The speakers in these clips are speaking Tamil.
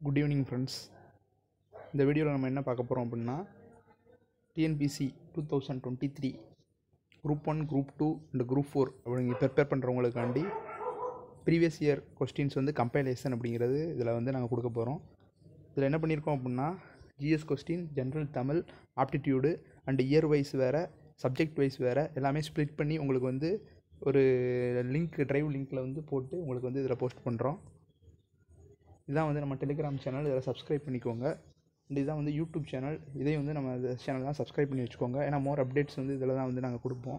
குட் ஈவினிங் ஃப்ரெண்ட்ஸ் இந்த வீடியோவில் நம்ம என்ன பார்க்க போகிறோம் அப்படின்னா TNPSC two thousand twenty three group one group two and group four அப்படிங்க ப்ரிப்பேர் பண்ணுறவங்களுக்காண்டி ப்ரீவியஸ் இயர் கொஸ்டின்ஸ் வந்து கம்பைலேஷன் அப்படிங்கிறது இதில் வந்து நாங்கள் கொடுக்க போகிறோம் இதில் என்ன பண்ணியிருக்கோம் அப்படின்னா GS question general Tamil aptitude and year wise வேறு சப்ஜெக்ட் வைஸ் வேறு எல்லாமே ஸ்ப்ளிட் பண்ணி உங்களுக்கு வந்து ஒரு லிங்க் ட்ரைவ் லிங்க்கில் வந்து போட்டு உங்களுக்கு வந்து இதில் போஸ்ட் பண்ணுறோம் இதுதான் வந்து நம்ம டெலிகிராம் சேனல் இதில் சப்ஸ்கிரைப் பண்ணிக்கோங்க அண்ட் இதுதான் வந்து யூடியூப் சேனல் இதையும் வந்து நம்ம இந்த சேனல் தான் சப்ஸ்கிரைப் பண்ணி வச்சுக்கோங்க ஏன்னா மோர் அப்டேட்ஸ் வந்து இதில் தான் வந்து நாங்கள் கொடுப்போம்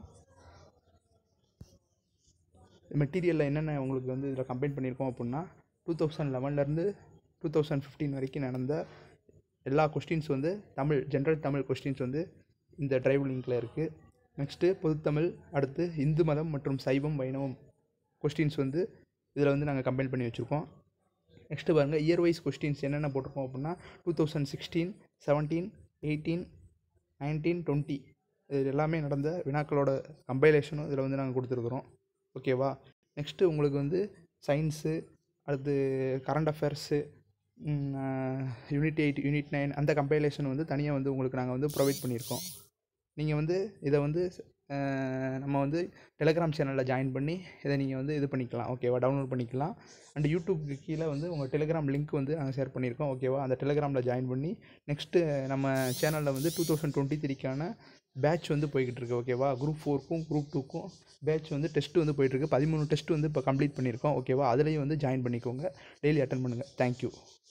மெட்டீரியலில் என்னென்ன உங்களுக்கு வந்து இதில் கம்பைன் பண்ணியிருக்கோம் அப்படின்னா டூ தௌசண்ட் லெவன்லேருந்து டூ தௌசண்ட் ஃபிஃப்டீன் வரைக்கும் நடந்த எல்லா கொஸ்டின்ஸ் வந்து தமிழ் ஜென்ரல் தமிழ் கொஸ்டின்ஸ் வந்து இந்த டிரைவ் லிங்க்கில் இருக்குது நெக்ஸ்ட்டு பொதுத்தமிழ் அடுத்து இந்து மதம் மற்றும் சைவம் வைணவம் கொஸ்டின்ஸ் வந்து இதில் வந்து நாங்கள் கம்பைன் பண்ணி வச்சுருக்கோம் நெக்ஸ்ட்டு பாருங்கள் இயர் வைஸ் கொஸ்டின்ஸ் என்னென்ன போட்டிருக்கோம் அப்படின்னா two thousand sixteen seventeen eighteen nineteen twenty இது எல்லாமே நடந்த வினாக்களோட கம்பைலேஷனும் இதில் வந்து நாங்கள் கொடுத்துருக்குறோம் ஓகேவா நெக்ஸ்ட்டு உங்களுக்கு வந்து சயின்ஸு அடுத்து current affairs unit eight unit nine அந்த கம்பைலேஷன் வந்து தனியாக வந்து உங்களுக்கு நாங்கள் வந்து ப்ரொவைட் பண்ணியிருக்கோம் நீங்கள் வந்து இதை வந்து அஹ், நம்ம வந்து டெலிகிராம் சேனலில் ஜாயின் பண்ணி இதை நீங்கள் வந்து இது பண்ணிக்கலாம் ஓகேவா டவுன்லோட் பண்ணிக்கலாம் அண்ட் யூடியூப்க்கு கீழே வந்து உங்கள் டெலிகிராம் லிங்க் வந்து நாங்கள் ஷேர் பண்ணியிருக்கோம் ஓகேவா அந்த டெலிகிராமில் ஜாயின் பண்ணி நெக்ஸ்ட்டு நம்ம சேனலில் வந்து டூ தௌசண்ட் டுவெண்ட்டி த்ரீக்கான பேட்ச் வந்து போய்கிட்டு இருக்கு ஓகேவா குரூப் ஃபோருக்கும் குரூப் டூக்கும் பேட்ச் வந்து டெஸ்ட் வந்து போயிட்டுருக்கு பதிமூணு டெஸ்ட் வந்து இப்போ கம்ப்ளீட் பண்ணியிருக்கோம் ஓகேவா அதுலேயும் வந்து ஜாயின் பண்ணிக்கோங்க டெய்லி அட்டன் பண்ணுங்கள் தேங்க்யூ